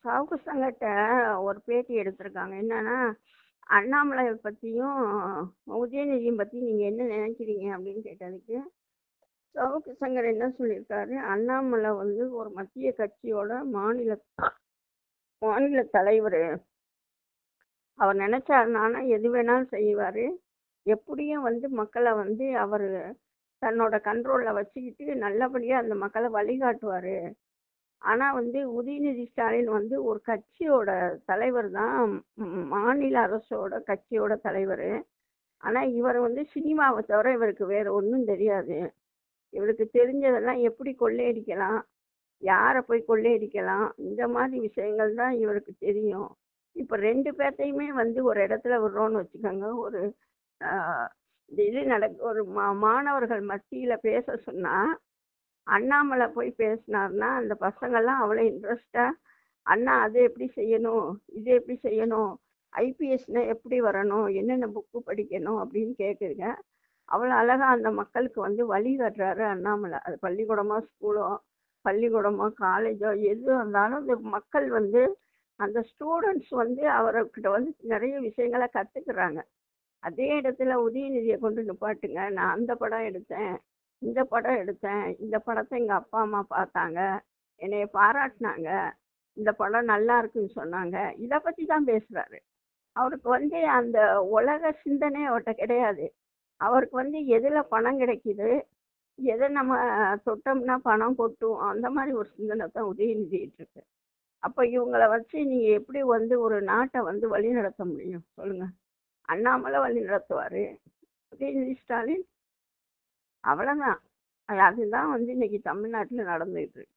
சவுக்கு சங்கட்ட ஒரு பேட்டி எடுத்திருக்காங்க என்னன்னா அண்ணாமலை பற்றியும் உதயநிதியும் பற்றி நீங்கள் என்ன நினைக்கிறீங்க அப்படின்னு கேட்டதுக்கு சவுக்கு சங்கர் என்ன சொல்லியிருக்காரு அண்ணாமலை வந்து ஒரு மத்திய கட்சியோட மாநில மாநில தலைவர் அவர் நினைச்சாருனானா எது வேணாலும் செய்வார் எப்படியும் வந்து மக்களை வந்து அவர் தன்னோட கண்ட்ரோலில் வச்சுக்கிட்டு நல்லபடியாக அந்த மக்களை வழிகாட்டுவார் ஆனால் வந்து உதயநிதி ஸ்டாலின் வந்து ஒரு கட்சியோட தலைவர் தான் ம், மாநில அரசோட கட்சியோட தலைவர் ஆனால் இவர் வந்து சினிமாவை தவிர இவருக்கு வேற ஒன்றும் தெரியாது இவருக்கு தெரிஞ்சதெல்லாம் எப்படி கொள்ளையடிக்கலாம் யாரை போய் கொள்ளையடிக்கலாம் இந்த மாதிரி விஷயங்கள் தான் இவருக்கு தெரியும் இப்போ ரெண்டு பேர்த்தையுமே வந்து ஒரு இடத்துல விடுறோன்னு வச்சுக்கோங்க ஒரு ஆஹ், இந்த இது நடக்க ஒரு மா மாணவர்கள் மத்தியில் பேச சொன்னால் அண்ணாமலை போய் பேசினார்னா அந்த பசங்கள்லாம் அவ்வளோ இன்ட்ரெஸ்டாக அண்ணா அது எப்படி செய்யணும் இது எப்படி செய்யணும் ஐபிஎஸ்னா எப்படி வரணும் என்னென்ன புக்கு படிக்கணும் அப்படின்னு கேட்குதுங்க அவ்வளோ அழகாக அந்த மக்களுக்கு வந்து வழி காட்டுறாரு அண்ணாமலை அது பள்ளிக்கூடமோ ஸ்கூலோ பள்ளிக்கூடமோ காலேஜோ எது இருந்தாலும் இந்த மக்கள் வந்து அந்த ஸ்டூடெண்ட்ஸ் வந்து அவர்கிட்ட வந்து நிறைய விஷயங்களை கற்றுக்குறாங்க அதே இடத்துல உதயநிதியை கொண்டு நிப்பாட்டுங்க நான் அந்த படம் எடுத்தேன் இந்த படம் எடுத்தேன் இந்த படத்தை எங்கள் அப்பா அம்மா பார்த்தாங்க என்னைய பாராட்டினாங்க இந்த படம் நல்லா இருக்குன்னு சொன்னாங்க இதை பற்றி தான் பேசுகிறாரு அவருக்கு வந்து அந்த உலக சிந்தனை அவர்கிட்ட கிடையாது அவருக்கு வந்து எதில் பணம் கிடைக்குது எதை நம்ம தொட்டோம்னா பணம் கொட்டும் அந்த மாதிரி ஒரு சிந்தனை தான் உதயநிதிட்டு இருக்கு அப்போ இவங்களை வச்சு நீங்கள் எப்படி வந்து ஒரு நாட்டை வந்து வழி நடத்த முடியும் சொல்லுங்கள் அண்ணாமலை வழி நடத்துவார் உதயநிதி ஸ்டாலின் அவ்வளோதான் அதுதான் வந்து இன்னைக்கு தமிழ்நாட்டில் நடந்துகிட்டு இருக்கு